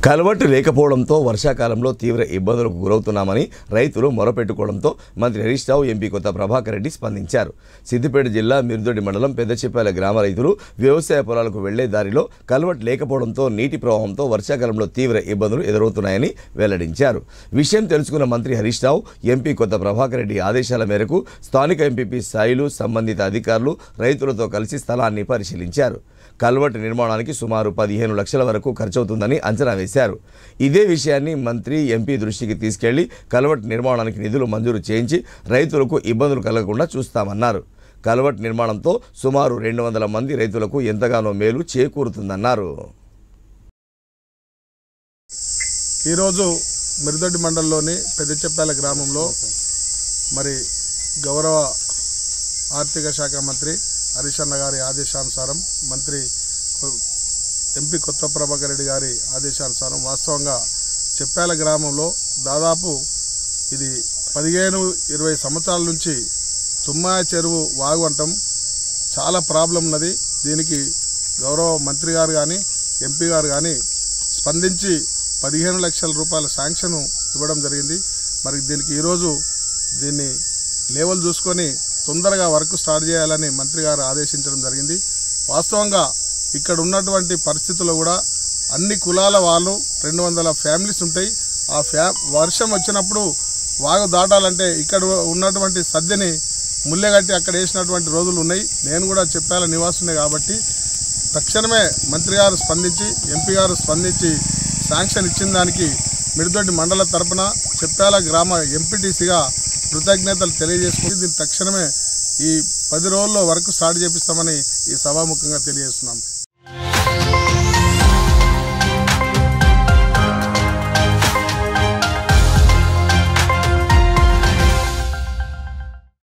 culvert లేకపోవడంతో వర్షాకాలంలో తీవ్ర ఇబ్బందులకు గురవుతున్నామని రైతులు మొరపెట్టుకోవడంతో మంత్రి హరీష్ రావు ఎంపీ కొత్త ప్రభాకర్ రెడ్డి స్పందించారు సిద్దిపేట జిల్లా మిరుదొడ్డి మండలం పెద్దచెప్పాల గ్రామ రైతులు వ్యవసాయ పొలాలకు వెళ్లే దారిలో కలవట్ లేకపోవడంతో నీటి ప్రవాహంతో వర్షాకాలంలో తీవ్ర ఇబ్బందులు ఎదురవుతున్నాయని వెల్లడించారు విషయం తెలుసుకున్న మంత్రి హరీష్ రావు ఎంపీ కొత్త ప్రభాకర్ రెడ్డి ఆదేశాల మేరకు స్థానిక ఎంపీపీ స్థాయిలు సంబంధిత అధికారులు రైతులతో కలిసి స్థలాన్ని పరిశీలించారు కల్వర్ట్ నిర్మాణానికి సుమారు పదిహేను లక్షల వరకు ఖర్చవుతుందని అంచనా వేశారు ఇదే విషయాన్ని మంత్రి ఎంపీ దృష్టికి తీసుకెళ్లి కల్వర్ట్ నిర్మాణానికి నిధులు మంజూరు చేయించి రైతులకు ఇబ్బందులు కలగకుండా చూస్తామన్నారు కల్వర్ట్ నిర్మాణంతో సుమారు రెండు వందల మంది రైతులకు ఎంతగానో మేలు చేకూరుతుందన్నారు ఈరోజు మిరుదొడ్డి మండలంలోని పెద్దచెప్పాల గ్రామంలో మరి గౌరవ ఆర్థిక శాఖ మంత్రి హరీష్ అన్న గారి ఆదేశానుసారం మంత్రి కొ- ఎంపీ కొత్త ప్రభాకర్ రెడ్డి గారి ఆదేశానుసారం వాస్తవంగా చెప్పాల గ్రామంలో దాదాపు ఇది పదిహేను ఇరవై సంవత్సరాల నుంచి తుమ్మాయ చెరువు వాగు అంటాం చాలా ప్రాబ్లం ఉన్నది దీనికి గౌరవ మంత్రి గారు కానీ ఎంపీ గారు కానీ స్పందించి పదిహేను లక్షల రూపాయల శాంక్షన్ ఇవ్వడం జరిగింది మరి దీనికి ఈరోజు దీన్ని లేవల్ చూసుకొని తొందరగా వర్క్ స్టార్ట్ చేయాలని మంత్రి గారు ఆదేశించడం జరిగింది వాస్తవంగా ఇక్కడ ఉన్నటువంటి పరిస్థితుల్లో కూడా అన్ని కులాల వాళ్ళు రెండు వందల ఫ్యామిలీస్ ఉంటాయి ఆ ఫ్యా వర్షం వచ్చినప్పుడు వాగు దాటాలంటే ఇక్కడ ఉన్నటువంటి సద్యని ముల్లెగట్టి అక్కడ వేసినటువంటి రోజులు ఉన్నాయి నేను కూడా చెప్పాల నివాసునే కాబట్టి తక్షణమే మంత్రి గారు స్పందించి ఎంపీ గారు స్పందించి శాంక్షన్ ఇచ్చిన దానికి మిడిదొడ్డి మండల తరపున చెప్పాల గ్రామ ఎంపీటీసీగా కృతజ్ఞతలు తెలియజేసుకుని దీన్ని తక్షణమే ఈ పది రోజుల్లో వరకు స్టార్ట్ చేపిస్తామని ఈ సభాముఖంగా తెలియజేస్తున్నాం